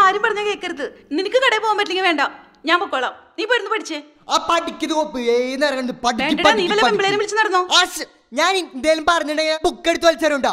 ആരും പറഞ്ഞ കേൾക്കരുത് നിനക്ക് കടയിൽ പോകാൻ പറ്റില്ലെങ്കിൽ വേണ്ട ഞാൻ പൊക്കോളാം നീ പോയിരുന്നു പഠിച്ചേ ആ പഠിക്കുന്നത് കോപ്പ് ഏത് നേരം കണ്ട് പഠിക്ക്, വേണ്ടടാ നീ പഠിക്ക്, വല്ല പഠിക്ക്. പെമ്പിളേരെ വിളിച്ച് നടന്നോ ആ, ശ്ശ്, ഞാൻ എന്തേലും പറഞ്ഞിട്ടുണ്ടെങ്കിൽ ബുക്ക് എടുത്ത് വലിച്ചാലുണ്ടോ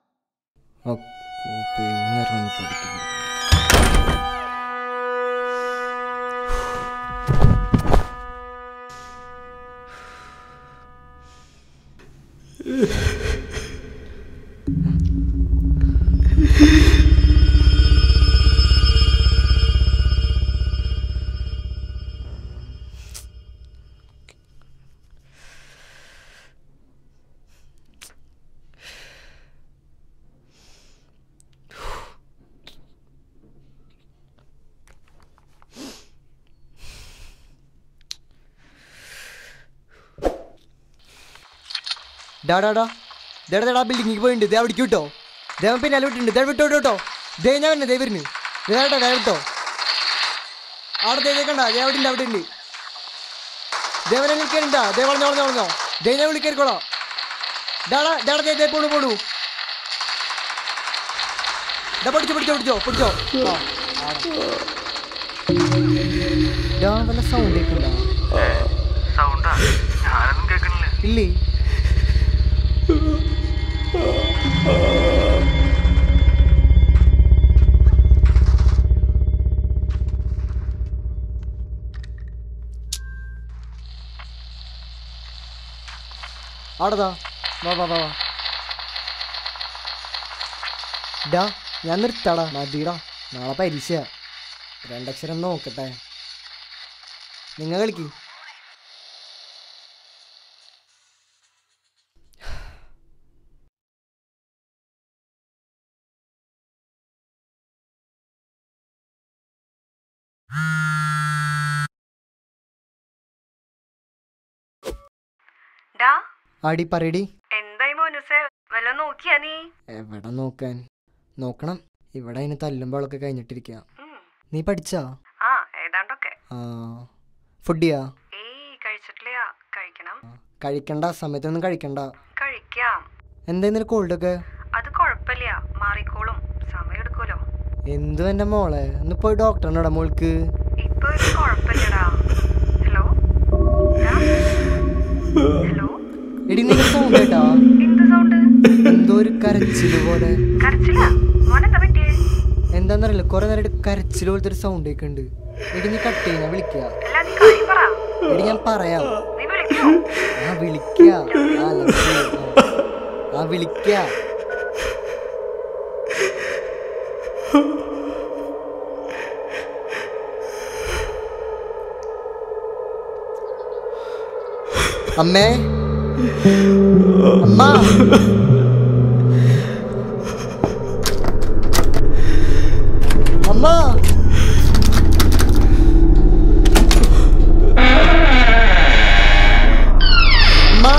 ഡാടാ ദേടാ ദേടാ ബിൽഡിങ്ങിൽ പോയിട്ടുണ്ട് ദേ അവിടേക്ക് വിട്ടോ ദേവൻ പിന്നെ വിട്ടുണ്ട് ദേ വിട്ടോ വിട്ടോ ദേ ഞാൻ വരുന്നത് ദേ വരുന്നു ദേട്ടോ ദേ വിട്ടോ അവിടെ ദേ ദേ കണ്ട ദേ അവിടെ ഉണ്ട് അവിടെ ഉണ്ട് ദേവനെ വിളിക്കാനുണ്ടാ ദേ വളഞ്ഞോ വളഞ്ഞോ വളഞ്ഞോ ദേ ഞാൻ വിളിക്കാരിക്കോളോ ഡാടാ ഡാടാ ദേ ദേ പോണു പോണു ഡാ പഠിച്ചോ പഠിച്ചോ പഠിച്ചോ പഠിച്ചോ ആ, ആടാ. ഡാ വല്ല സൗണ്ട് കേൾക്കണ്ട സൗണ്ടാ ഞാനൊന്നും കേൾക്കണില്ല ഇല്ലേ ആടതാ വാ വാ വാ വാ ഡാ ഞാൻ നിർത്താടാ മതിടാ നാളെ പരീക്ഷ രണ്ടക്ഷരം നോക്കട്ടെ നിങ്ങൾ കളിക്ക് ഡാ ആടി പറയടി എന്തായി മോനുസേ വല്ല നോക്കിയാ നീ എവിടെ നോക്കാൻ നോക്കണം ഇവിടെ അതിന് തല്ലുമ്പോഴൊക്കെ കഴിഞ്ഞിട്ടിരിക്കുക ഉം. നീ പഠിച്ചാ ആ ഏതാണ്ടൊക്കെ ആ ഫുഡിയാ ഏയ് കഴിച്ചിട്ടില്ല കഴിക്കണം കഴിക്കണ്ട സമയത്തൊന്നും കഴിക്കണ്ട കഴിക്കാം എന്താ കോൾഡൊക്കെ അത് കുഴപ്പമില്ല മാറിക്കോളും സമയം എടുക്കുമല്ലോ എന്തു എൻ്റെ മോളെ ഒന്ന് പോയി ഡോക്ടറിനോടാ മോൾക്ക് ഇപ്പൊ ഒരു കുഴപ്പമില്ലടാ ഹലോ ഡാ? ഹലോ എടി നിങ്ങൾ സൗണ്ട് കേട്ടാ എന്ത് സൗണ്ട് എന്തോ ഒരു കരച്ചില് പോലെ കരച്ചില്ല മോനെന്താ പറ്റിയേ എന്താന്നറിയില്ല കുറെ നേരമായിട്ട് കരച്ചിൽ പോലത്തെ ഒരു സൗണ്ട് ഒക്കെ ഉണ്ട് എടി നീ കട്ട് ചെയ്യ ഞാൻ വിളിക്കുക അല്ല നീ കാര്യം പറ എടി ഞാൻ പറയാം നീ വിളിക്കോ ആ വിളിക്കുക ആ ലക്ഷ്മി, ആ. ആ വിളിക്കുക അമ്മേ അമ്മ അമ്മ അമ്മ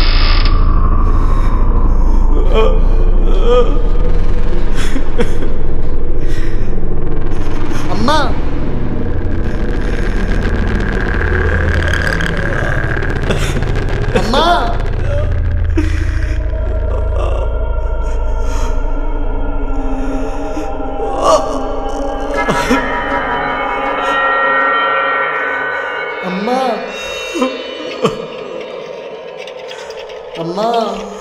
അമ്മ അമ്മ അമ്മ അമ്മ